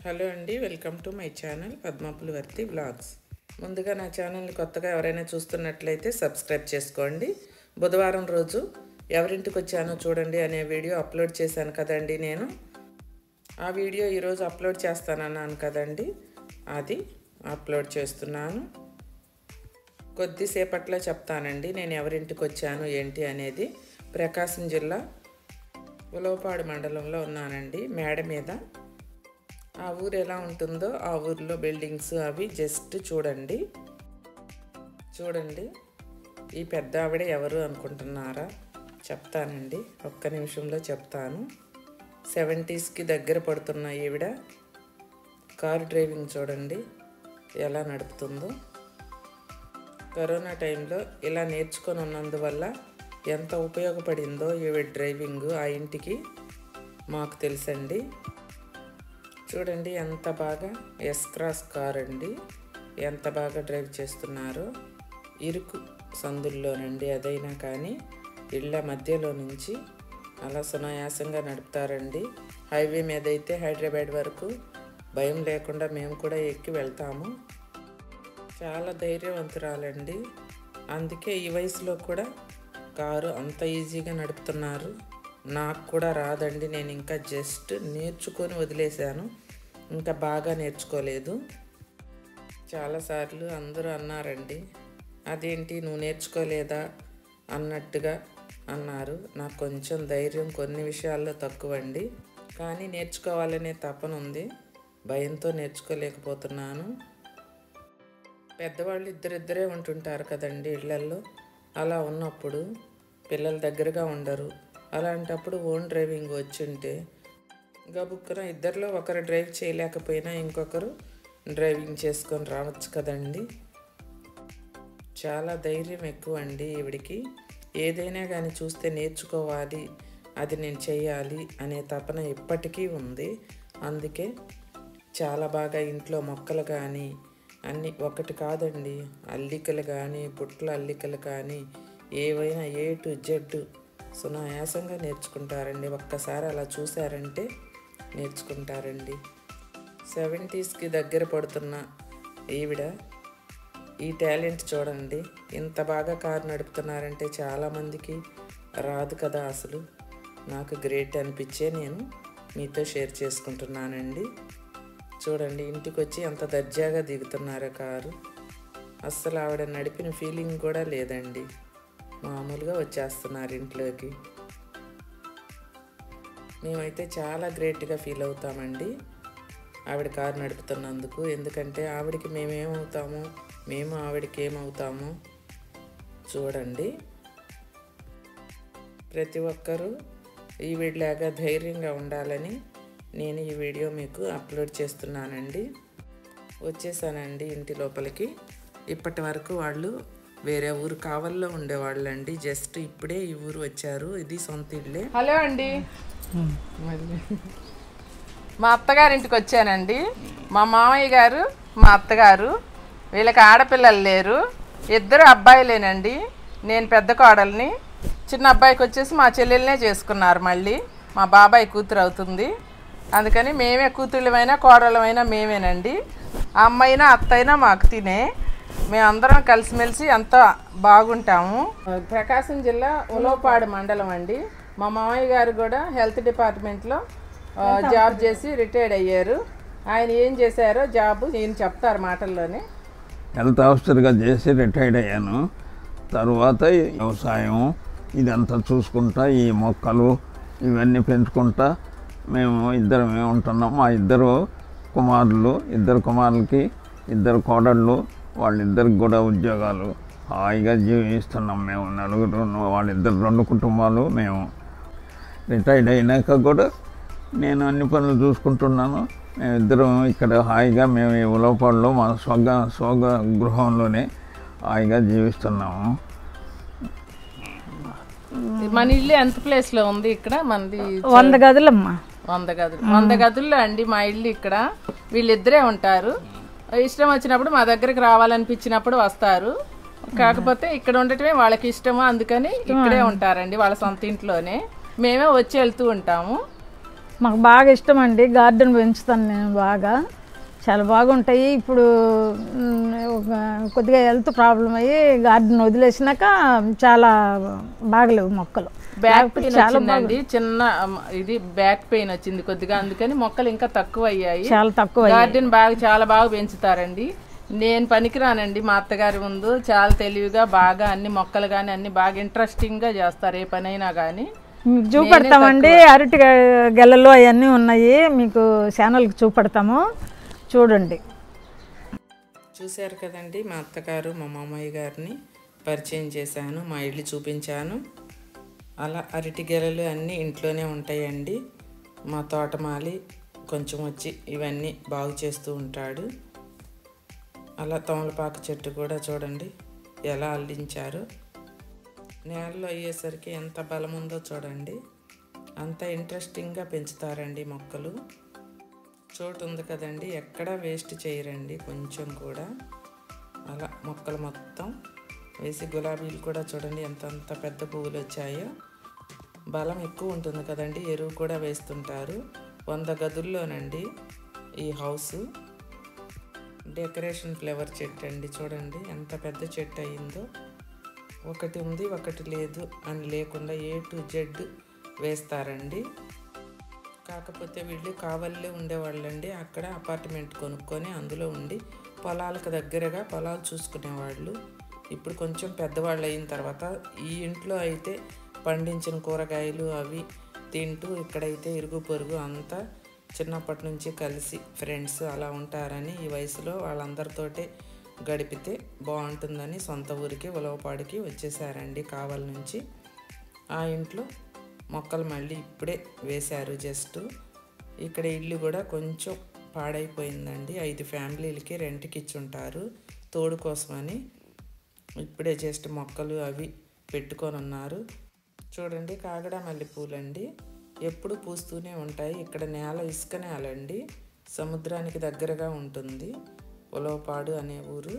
Hello అండి welcome to my channel Padmapulivarthi vlogs ముందుగా నా ఛానల్ని కొత్తగా ఎవరైనా చూస్తున్నట్లయితే సబ్స్క్రైబ్ చేసుకోండి బుధవారం రోజు ఎవరింటికి వచ్చానో చూడండి అనే వీడియో అప్లోడ్ చేశాను కదండి నేను ఆ వీడియో ఈరోజు అప్లోడ్ చేస్తానన్నాను కదండి అది అప్లోడ్ చేస్తున్నాను కొద్దిసేపట్లో చెప్తానండి నేను ఎవరింటికి వచ్చాను ఏంటి అనేది ప్రకాశం జిల్లా ఉలవపాడు మండలంలో ఉన్నానండి మేడ మీద ఆ ఊరు ఎలా ఉంటుందో ఆ ఊర్లో బిల్డింగ్స్ అవి జస్ట్ చూడండి చూడండి ఈ పెద్ద ఆవిడ ఎవరు అనుకుంటున్నారా చెప్తానండి ఒక్క నిమిషంలో చెప్తాను సెవెంటీస్కి దగ్గర పడుతున్న ఈవిడ కారు డ్రైవింగ్ చూడండి ఎలా నడుపుతుందో కరోనా టైంలో ఇలా నేర్చుకొని ఉన్నందువల్ల ఎంత ఉపయోగపడిందో ఈవిడ డ్రైవింగ్ ఆ ఇంటికి మాకు తెలుసండి చూడండి ఎంత బాగా ఎస్ క్రాస్ కార్ అండి ఎంత బాగా డ్రైవ్ చేస్తున్నారో ఇరుకు సందుల్లోనండి అదైనా కానీ ఇళ్ళ మధ్యలో నుంచి అలా సునాయాసంగా నడుపుతారండి హైవే మీద అయితే హైదరాబాద్ వరకు భయం లేకుండా మేము కూడా ఎక్కి వెళ్తాము చాలా ధైర్యవంతురాలండి అందుకే ఈ వయసులో కూడా కారు అంత ఈజీగా నడుపుతున్నారు నాకు కూడా రాదండి నేను ఇంకా జస్ట్ నేర్చుకొని వదిలేశాను ఇంకా బాగా నేర్చుకోలేదు చాలాసార్లు అందరూ అన్నారండి అదేంటి నువ్వు నేర్చుకోలేదా అన్నట్టుగా అన్నారు నాకు కొంచెం ధైర్యం కొన్ని విషయాల్లో తక్కువండి కానీ నేర్చుకోవాలనే తపన ఉంది భయంతో నేర్చుకోలేకపోతున్నాను పెద్దవాళ్ళు ఇద్దరిద్దరే ఉంటుంటారు కదండి ఇళ్లల్లో అలా ఉన్నప్పుడు పిల్లల దగ్గరగా ఉండరు అలాంటప్పుడు ఓన్ డ్రైవింగ్ వచ్చుంటే గబుక్కున ఇద్దరిలో ఒకరు డ్రైవ్ చేయలేకపోయినా ఇంకొకరు డ్రైవింగ్ చేసుకొని రావచ్చు కదండి చాలా ధైర్యం ఎక్కువ అండి ఈవిడికి ఏదైనా కానీ చూస్తే నేర్చుకోవాలి అది నేను చేయాలి అనే తపన ఇప్పటికీ ఉంది అందుకే చాలా బాగా ఇంట్లో మొక్కలు కానీ అన్ని ఒకటి కాదండి అల్లికలు కానీ పుట్ల అల్లికలు కానీ ఏవైనా ఏ టు జెడ్ సునాయాసంగా నేర్చుకుంటారండి ఒక్కసారి అలా చూసారంటే నేర్చుకుంటారండి సెవెంటీస్కి దగ్గర పడుతున్న ఈవిడ ఈ టాలెంట్ చూడండి ఇంత బాగా కారు నడుపుతున్నారంటే చాలామందికి రాదు కదా అసలు నాకు గ్రేట్ అనిపించే నేను మీతో షేర్ చేసుకుంటున్నానండి చూడండి ఇంటికి వచ్చి అంత దర్జాగా దిగుతున్నారు కారు అస్సలు ఆవిడ నడిపిన ఫీలింగ్ కూడా లేదండి మామూలుగా వచ్చేస్తున్నారు ఇంట్లోకి మేమైతే చాలా గ్రేట్గా ఫీల్ అవుతామండి ఆవిడ కారు నడుపుతున్నందుకు ఎందుకంటే ఆవిడకి మేమేమవుతాము మేము ఆవిడకి ఏమవుతాము చూడండి ప్రతి ఒక్కరూ ఈ వీడిలాగా ధైర్యంగా ఉండాలని నేను ఈ వీడియో మీకు అప్లోడ్ చేస్తున్నానండి వచ్చేసానండి ఇంటి లోపలికి ఇప్పటి వరకు వాళ్ళు వేరే ఊరు కావల్లో ఉండేవాళ్ళండి జస్ట్ ఇప్పుడే ఈ ఊరు వచ్చారు ఇది సొంత ఇల్లే హలో అండి మా అత్తగారింటికి వచ్చానండి మా మామయ్య గారు మా అత్తగారు వీళ్ళకి ఆడపిల్లలు లేరు ఇద్దరు అబ్బాయిలేనండి నేను పెద్ద కోడల్ని చిన్న అబ్బాయికి వచ్చేసి మా చెల్లెలనే చేసుకున్నారు మళ్ళీ మా బాబాయ్ కూతురు అవుతుంది అందుకని మేమే కూతుళ్ళమైనా కోడలమైనా మేమేనండి అమ్మైనా అత్తైనా మాకు తినే మేమందరం కలిసిమెలిసి అంతా బాగుంటాము ప్రకాశం జిల్లా ఉలవపాడు మండలం అండి మా మామయ్య గారు కూడా హెల్త్ డిపార్ట్మెంట్లో ఆ, జాబ్ చేసి రిటైర్డ్ అయ్యారు ఆయన ఏం చేశారో జాబ్ ఈయన చెప్తారు మాటల్లోనే హెల్త్ ఆఫీసర్గా చేసి రిటైర్డ్ అయ్యాను తర్వాత ఈ వ్యవసాయం ఇదంతా చూసుకుంటా ఈ మొక్కలు ఇవన్నీ పెంచుకుంటా మేము ఇద్దరమే ఉంటున్నాం మా ఇద్దరు కుమారులు ఇద్దరు కుమారులకి ఇద్దరు కోడళ్ళు వాళ్ళిద్దరికి కూడా ఉద్యోగాలు హాయిగా జీవిస్తున్నాం మేము నలుగురు వాళ్ళిద్దరు రెండు కుటుంబాలు మేము రిటైర్డ్ అయినాక కూడా నేను అన్ని పనులు చూసుకుంటున్నాను మేమిద్దరం ఇక్కడ హాయిగా మేము ఈ ఉలవపాడులో మా స్వగ స్వగ గృహంలోనే హాయిగా జీవిస్తున్నాము మన ఇల్లు ఎంత ప్లేస్లో ఉంది ఇక్కడ మనది వంద గదులమ్మా వంద గదులు వంద గదుల్లో అండి మా ఇల్లు ఇక్కడ వీళ్ళిద్దరే ఉంటారు ఇష్టం వచ్చినప్పుడు మా దగ్గరికి రావాలనిపించినప్పుడు వస్తారు కాకపోతే ఇక్కడ ఉండటమే వాళ్ళకి ఇష్టము అందుకని ఇక్కడే ఉంటారండి వాళ్ళ సొంత ఇంట్లోనే మేమే వచ్చి వెళ్తూ ఉంటాము మాకు బాగా ఇష్టం అండి గార్డెన్ పెంచుతాను నేను బాగా చాలా బాగుంటాయి ఇప్పుడు మ్, ఒక కొద్దిగా హెల్త్ ప్రాబ్లం అయ్యి గార్డెన్ వదిలేసినాక చాలా బాగలేవు మొక్కలు బ్యాక్ లేకపోతే పెయిన్ చాలా వచ్చిందండి చిన్న అమ్, ఇది బ్యాక్ పెయిన్ వచ్చింది కొద్దిగా అందుకని మొక్కలు ఇంకా తక్కువ అయ్యాయి చాలా తక్కువ అయ్యాయి. గార్డెన్ బాగా చాలా బాగా పెంచుతారండి నేను పనికిరానండి మా అత్తగారి ముందు చాలా తెలివిగా బాగా అన్ని మొక్కలు కానీ అన్ని బాగా ఇంట్రెస్టింగ్ గా చేస్తారు ఏ పనైనా కానీ మీకు చూపెడతామండి అరటి గె- గెలలు అవన్నీ ఉన్నాయి మీకు ఛానల్కి చూపెడతాము చూడండి చూశారు కదండి మా అత్తగారు మా మామయ్య గారిని పరిచయం చేశాను మా ఇల్లు చూపించాను అలా అరటి గెలలు అన్నీ ఇంట్లోనే ఉంటాయండి మా తోటమాలి కొంచెం వచ్చి ఇవన్నీ బాగు చేస్తూ ఉంటాడు అలా తమలపాకు చెట్టు కూడా చూడండి ఎలా అల్లించారు నేలలో అయ్యేసరికి ఎంత బలం ఉందో చూడండి అంత ఇంట్రెస్టింగ్గా పెంచుతారండి మొక్కలు చోటు ఉంది కదండి ఎక్కడా వేస్ట్ చేయరండి కొంచెం కూడా అలా మొక్కలు మొత్తం వేసి గులాబీలు కూడా చూడండి ఎంత అంత పెద్ద పువ్వులు వచ్చాయో బలం ఎక్కువ ఉంటుంది కదండి ఎరువు కూడా వేస్తుంటారు వంద గదుల్లోనండి ఈ హౌస్ డెకరేషన్ ఫ్లవర్ చెట్టు అండి చూడండి ఎంత పెద్ద చెట్టు అయిందో ఒకటి ఉంది ఒకటి లేదు అని లేకుండా ఏ టు జెడ్ వేస్తారండి కాకపోతే వీళ్ళు కావలిలో ఉండేవాళ్ళండి అక్కడ అపార్ట్మెంట్ కొనుక్కొని అందులో ఉండి పొలాలకు దగ్గరగా పొలాలు చూసుకునేవాళ్ళు ఇప్పుడు కొంచెం పెద్దవాళ్ళు అయిన తర్వాత ఈ ఇంట్లో అయితే పండించిన కూరగాయలు అవి తింటూ ఇక్కడైతే ఇరుగు పొరుగు అంతా చిన్నప్పటి నుంచి కలిసి ఫ్రెండ్స్ అలా ఉంటారని ఈ వయసులో వాళ్ళందరితోటే గడిపితే బాగుంటుందని సొంత ఊరికి ఉలవపాడికి వచ్చేసారండి కావలి నుంచి ఆ ఇంట్లో మొక్కలు మళ్ళీ ఇప్పుడే వేశారు జస్ట్ ఇక్కడ ఇల్లు కూడా కొంచెం పాడైపోయిందండి ఐదు ఫ్యామిలీలకి రెంట్కి ఇచ్చుంటారు తోడు కోసమని ఇప్పుడే జస్ట్ మొక్కలు అవి పెట్టుకొని ఉన్నారు చూడండి కాగడ మల్లెపూలండి ఎప్పుడు పూస్తూనే ఉంటాయి ఇక్కడ నేల ఇసుక నేల అండి సముద్రానికి దగ్గరగా ఉంటుంది ఉలవపాడు అనే ఊరు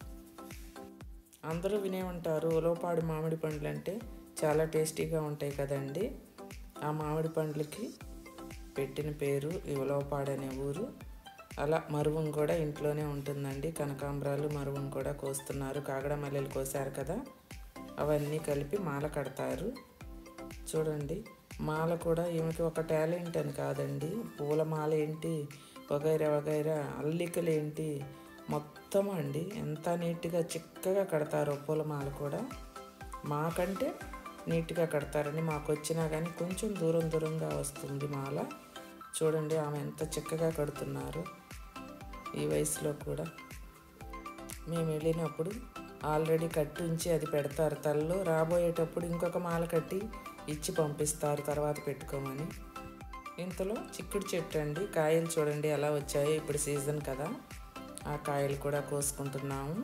అందరూ వినే ఉంటారు ఉలవపాడు మామిడి పండ్లు అంటే చాలా టేస్టీగా ఉంటాయి కదండి ఆ మామిడి పండ్లకి పెట్టిన పేరు ఈ ఉలవపాడు అనే ఊరు అలా మరువం కూడా ఇంట్లోనే ఉంటుందండి కనకాంబరాలు మరువం కూడా కోస్తున్నారు కాగడ మల్లెలు కోసారు కదా అవన్నీ కలిపి మాల కడతారు చూడండి మాల కూడా ఈమెకి ఒక టాలెంట్ అని కాదండి పూల మాల ఏంటి వగైరా వగైరా అల్లికలు ఏంటి మొత్తం అండి ఎంత నీట్గా చిక్కగా కడతారో పూలమాల కూడా మాకంటే నీట్గా కడతారండి మాకు వచ్చినా కానీ కొంచెం దూరం దూరంగా వస్తుంది మాల చూడండి ఆమె ఎంత చిక్కగా కడుతున్నారు ఈ వయసులో కూడా మేము వెళ్ళినప్పుడు ఆల్రెడీ కట్టి ఉంచి అది పెడతారు తలలో రాబోయేటప్పుడు ఇంకొక మాల కట్టి ఇచ్చి పంపిస్తారు తర్వాత పెట్టుకోమని ఇంతలో చిక్కుడు చెట్టు అండి కాయలు చూడండి ఎలా వచ్చాయో ఇప్పుడు సీజన్ కదా ఆ కాయలు కూడా కోసుకుంటున్నాము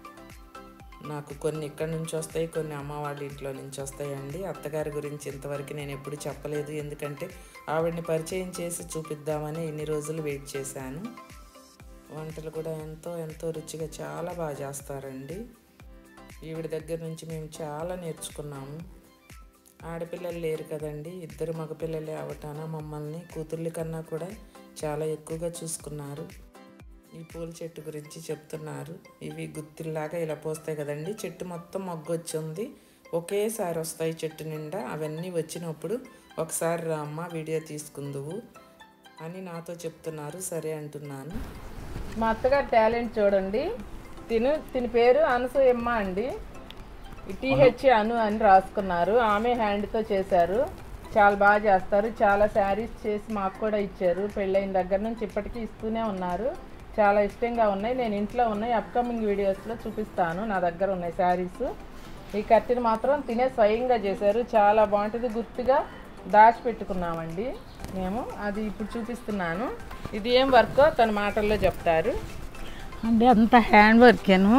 నాకు కొన్ని ఇక్కడి నుంచి వస్తాయి కొన్ని అమ్మ వాళ్ళ ఇంట్లో నుంచి వస్తాయండి అత్తగారి గురించి ఇంతవరకు నేను ఎప్పుడు చెప్పలేదు ఎందుకంటే ఆవిడని పరిచయం చేసి చూపిద్దామని ఇన్ని రోజులు వెయిట్ చేశాను వంటలు కూడా ఎంతో ఎంతో రుచిగా చాలా బాగా చేస్తారండి ఈవిడ దగ్గర నుంచి మేము చాలా నేర్చుకున్నాము ఆడపిల్లలు లేరు కదండి ఇద్దరు మగపిల్లలే అవటాన మమ్మల్ని కూతుర్ల కన్నా కూడా చాలా ఎక్కువగా చూసుకున్నారు ఈ పూల చెట్టు గురించి చెప్తున్నారు ఇవి గుత్తిల్లాగా ఇలా పోస్తాయి కదండి చెట్టు మొత్తం మొగ్గు వచ్చింది ఒకేసారి వస్తాయి చెట్టు నిండా అవన్నీ వచ్చినప్పుడు ఒకసారి రామ్మ వీడియో తీసుకుందువు అని నాతో చెప్తున్నారు సరే అంటున్నాను మా అత్తగారి టాలెంట్ చూడండి తిను తిని పేరు అనసూయమ్మ అండి టీహెచ్ అను అని రాసుకున్నారు ఆమె హ్యాండ్తో చేశారు చాలా బాగా చేస్తారు చాలా శారీస్ చేసి మాకు కూడా ఇచ్చారు పెళ్ళైన దగ్గర నుంచి ఇప్పటికీ ఇస్తూనే ఉన్నారు చాలా ఇష్టంగా ఉన్నాయి నేను ఇంట్లో ఉన్నాయి అప్కమింగ్ వీడియోస్లో చూపిస్తాను నా దగ్గర ఉన్నాయి శారీస్ ఈ కత్తిని మాత్రం తినే స్వయంగా చేశారు చాలా బాగుంటుంది గుర్తుగా దాచిపెట్టుకున్నామండి మేము అది ఇప్పుడు చూపిస్తున్నాను ఇది ఏం వర్కో తన మాటల్లో చెప్తారు అంటే అంత హ్యాండ్ వర్కేను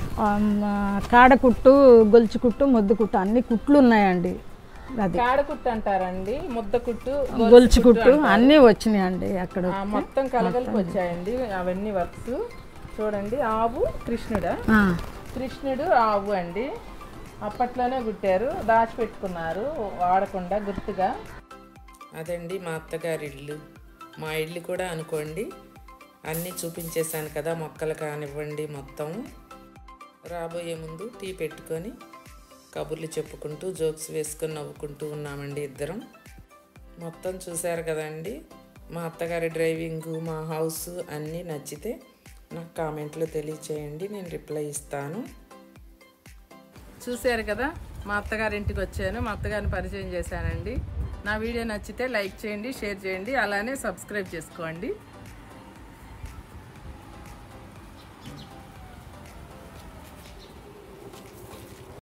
కాడ కుట్టు గొలుచు కుట్టు ముద్దు కుట్టు అన్ని కుట్లు ఉన్నాయండి అది కాడకుట్టు అంటారండి ముద్ద కుట్టు గొలుచు కుట్టు అన్నీ వచ్చినాయండి అక్కడ ఆ, మొత్తం కలగలిపి వచ్చాయండి అవన్నీ వర్క్స్ చూడండి ఆవు కృష్ణుడా ఆ, కృష్ణుడు ఆవు అండి అప్పట్లోనే కుట్టారు దాచిపెట్టుకున్నారు వాడకుండా గుర్తుగా అదండి మా అత్తగారి ఇల్లు మా ఇల్లు కూడా అనుకోండి అన్నీ చూపించేశాను కదా మొక్కలు కానివ్వండి మొత్తం రాబోయే ముందు టీ పెట్టుకొని కబుర్లు చెప్పుకుంటూ జోక్స్ వేసుకొని నవ్వుకుంటూ ఉన్నామండి ఇద్దరం మొత్తం చూశారు కదండి మా అత్తగారి డ్రైవింగ్ మా హౌస్ అన్నీ నచ్చితే నాకు కామెంట్లో తెలియచేయండి నేను రిప్లై ఇస్తాను చూశారు కదా మా అత్తగారింటికి వచ్చాను మా అత్తగారిని పరిచయం చేశానండి నా వీడియో నచ్చితే లైక్ చేయండి షేర్ చేయండి అలానే సబ్స్క్రైబ్ చేసుకోండి